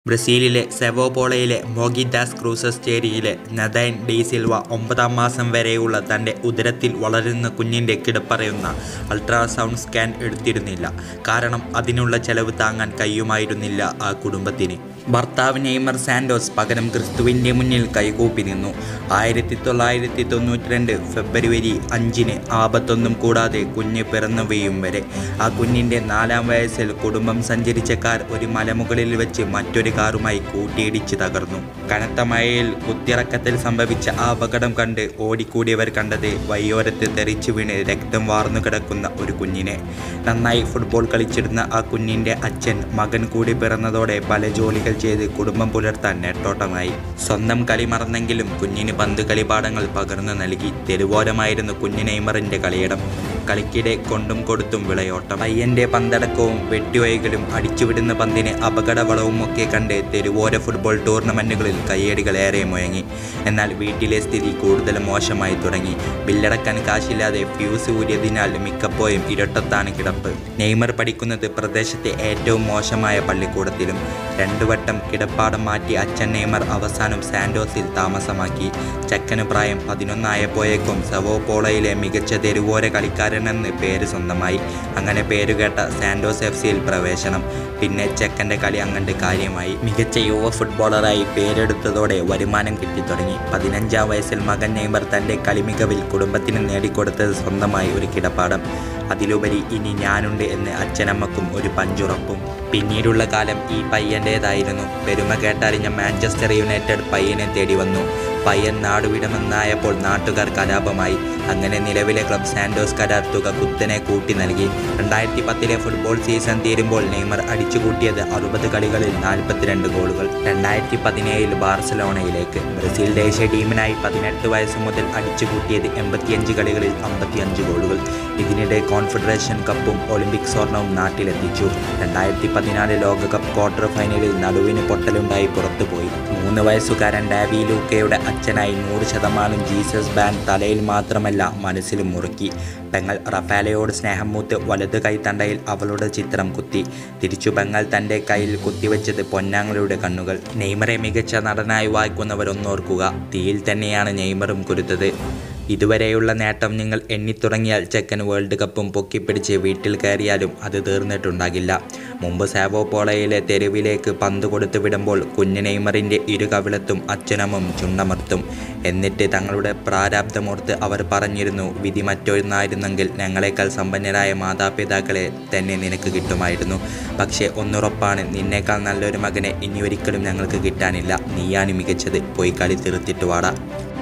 ബ്രസീലിലെ സെവോപോളയിലെ മോഗിദാസ് ക്രൂസസ്റ്റേരിയിലെ നദൈൻ D Silva ഒമ്പതാം മാസം വരെയുള്ള തൻ്റെ ഉദരത്തിൽ വളരുന്ന കുഞ്ഞിൻ്റെ കിടപ്പറയുന്ന അൾട്രാസൗണ്ട് സ്കാൻ എടുത്തിരുന്നില്ല കാരണം അതിനുള്ള ചെലവ് താങ്ങാൻ കഴിയുമായിരുന്നില്ല ആ കുടുംബത്തിന് ഭർത്താവ് നെയ്മർ സാൻഡോസ് പകരം ക്രിസ്തുവിൻ്റെ മുന്നിൽ കൈകൂപ്പി നിന്നു ആയിരത്തി തൊള്ളായിരത്തി തൊണ്ണൂറ്റി രണ്ട് ഫെബ്രുവരി അഞ്ചിന് ആപത്തൊന്നും കൂടാതെ കുഞ്ഞ് പിറന്നുവയും വരെ ആ കുഞ്ഞിൻ്റെ നാലാം വയസ്സിൽ കുടുംബം സഞ്ചരിച്ച കാർ ഒരു മലമുകളിൽ വെച്ച് മറ്റൊരു കാറുമായി കൂട്ടിയിടിച്ച് തകർന്നു കനത്ത മഴയിൽ കുത്തിറക്കത്തിൽ സംഭവിച്ച ആ അപകടം കണ്ട് ഓടിക്കൂടിയവർ കണ്ടത് വയ്യോരത്ത് തെറിച്ചു വീണ് രക്തം വാർന്നു കിടക്കുന്ന ഒരു കുഞ്ഞിനെ നന്നായി ഫുട്ബോൾ കളിച്ചിരുന്ന ആ കുഞ്ഞിൻ്റെ അച്ഛൻ മകൻ കൂടി പിറന്നതോടെ പല ജോലികൾ ചെയ്ത് കുടുംബം പുലർത്താൻ നെട്ടോട്ടമായി സ്വന്തം കളി മറന്നെങ്കിലും കുഞ്ഞിന് പന്ത് കളിപാഠങ്ങൾ പകർന്നു നൽകി തെരുവോരമായിരുന്നു കുഞ്ഞു നെയ്മറിൻ്റെ കളിയിടം കളിക്കിടെ കൊണ്ടും കൊടുത്തും വിളയോട്ടം പയ്യൻ്റെ പന്തടക്കവും വെട്ടിവൈകലും അടിച്ചുവിടുന്ന പന്തിന് അപകടവളവും ഒക്കെ കണ്ട് തെരുവോര ഫുട്ബോൾ ടൂർണമെൻറ്റുകളിൽ കയ്യടികൾ ഏറെ മുഴങ്ങി എന്നാൽ വീട്ടിലെ സ്ഥിതി കൂടുതൽ മോശമായി തുടങ്ങി ബില്ലടക്കാൻ കാശില്ലാതെ ഫ്യൂസ് ഊരിയതിനാൽ മിക്കപ്പോഴും ഇരട്ടത്താണ് കിടപ്പ് നെയ്മർ പഠിക്കുന്നത് പ്രദേശത്തെ ഏറ്റവും മോശമായ പള്ളിക്കൂടത്തിലും രണ്ടു വട്ടം കിടപ്പാടം മാറ്റി അച്ഛൻ നെയ്മർ അവസാനം സാൻഡോസിൽ താമസമാക്കി ചക്കന് പ്രായം പതിനൊന്നായപ്പോയേക്കും സവോപോളയിലെ മികച്ച തെരുവോര കളിക്കാരനെന്ന് പേര് സ്വന്തമായി അങ്ങനെ പേരുകേട്ട സാൻഡോസ് എഫ് സിയിൽ പ്രവേശനം പിന്നെ ചെക്കൻ്റെ കളി അങ്ങണ്ട് കാര്യമായി മികച്ച യുവ ഫുട്ബോളറായി പേരെടുത്തതോടെ വരുമാനം കിട്ടിത്തുടങ്ങി പതിനഞ്ചാം വയസ്സിൽ മകൻ നെയ്മർ തൻ്റെ കളിമികവിൽ കുടുംബത്തിന് നേടിക്കൊടുത്തത് സ്വന്തമായി ഒരു കിടപ്പാടം അതിലുപരി ഇനി ഞാനുണ്ട് എന്ന് അച്ഛനമ്മക്കും ഒരു പഞ്ചുറപ്പും പിന്നീടുള്ള കാലം ഈ പയ്യൻ്റേതായിരുന്നു പെരുമ കേട്ടറിഞ്ഞ മാഞ്ചസ്റ്റർ യുണൈറ്റഡ് പയ്യനെ തേടി വന്നു പയ്യൻ നാടുവിടമെന്നായപ്പോൾ നാട്ടുകാർ കലാപമായി അങ്ങനെ നിലവിലെ ക്ലബ് സാൻഡോസ് കരാർ തുക കുത്തനെ കൂട്ടി നൽകി രണ്ടായിരത്തി പത്തിലെ ഫുട്ബോൾ സീസൺ തീരുമ്പോൾ നെയ്മർ അടിച്ചുകൂട്ടിയത് അറുപത് കളികളിൽ നാൽപ്പത്തിരണ്ട് ഗോളുകൾ രണ്ടായിരത്തി പതിനേഴിൽ ബാർസലോണയിലേക്ക് ബ്രസീൽ ദേശീയ ടീമിനായി പതിനെട്ട് വയസ്സ് മുതൽ അടിച്ചുകൂട്ടിയത് എൺപത്തിയഞ്ച് കളികളിൽ അമ്പത്തിയഞ്ച് ഗോളുകൾ ഇതിനിടെ കോൺഫെഡറേഷൻ കപ്പും ഒളിമ്പിക് സ്വർണവും നാട്ടിലെത്തിച്ചു രണ്ടായിരത്തി പതിനാല് ലോകകപ്പ് ക്വാർട്ടർ ഫൈനലിൽ നടുവിന് പൊട്ടലുണ്ടായി പുറത്തുപോയി മൂന്ന് വയസ്സുകാരൻ ഡാവി ലൂക്കയുടെ അച്ഛനായി നൂറ് ശതമാനം ജീസസ് ബാൻഡ് തലയിൽ മാത്രമല്ല മനസ്സിലും മുറുക്കി പെങ്ങൾ റഫാലയോട് സ്നേഹം മൂത്ത് വലത് കൈത്തണ്ടയിൽ അവളുടെ ചിത്രം കുത്തി തിരിച്ചു പെങ്ങൾ തൻ്റെ കയ്യിൽ കുത്തിവെച്ചത് പൊന്നാങ്ങളുടെ കണ്ണുകൾ നെയ്മറെ മികച്ച നടനായി വായിക്കുന്നവരൊന്നോർക്കുക തീയിൽ തന്നെയാണ് നെയ്മറും കുരുത്തത് ഇതുവരെയുള്ള നേട്ടം നിങ്ങൾ എണ്ണിത്തുടങ്ങിയാൽ ചെക്കൻ വേൾഡ് കപ്പും പൊക്കിപ്പിടിച്ച് വീട്ടിൽ കയറിയാലും അത് തീർന്നിട്ടുണ്ടാകില്ല മുമ്പ് സാവോ പോളയിലെ തെരുവിലേക്ക് പന്ത് കൊടുത്തു വിടുമ്പോൾ കുഞ്ഞു നെയ്മറിൻ്റെ ഇരു കവിളത്തും അച്ഛനമ്മും ചുണ്ടമർത്തും എന്നിട്ട് തങ്ങളുടെ പ്രാരാബ്ധമോർത്ത് അവർ പറഞ്ഞിരുന്നു വിധി മറ്റൊന്നായിരുന്നെങ്കിൽ ഞങ്ങളെക്കാൾ സമ്പന്നരായ മാതാപിതാക്കളെ തന്നെ നിനക്ക് കിട്ടുമായിരുന്നു പക്ഷേ ഒന്നുറപ്പാണ് നിന്നേക്കാൾ നല്ലൊരു മകനെ ഇനി ഒരിക്കലും ഞങ്ങൾക്ക് കിട്ടാനില്ല നീയാണ് മികച്ചത് പോയി കളി തീർത്തിട്ട് വാടാ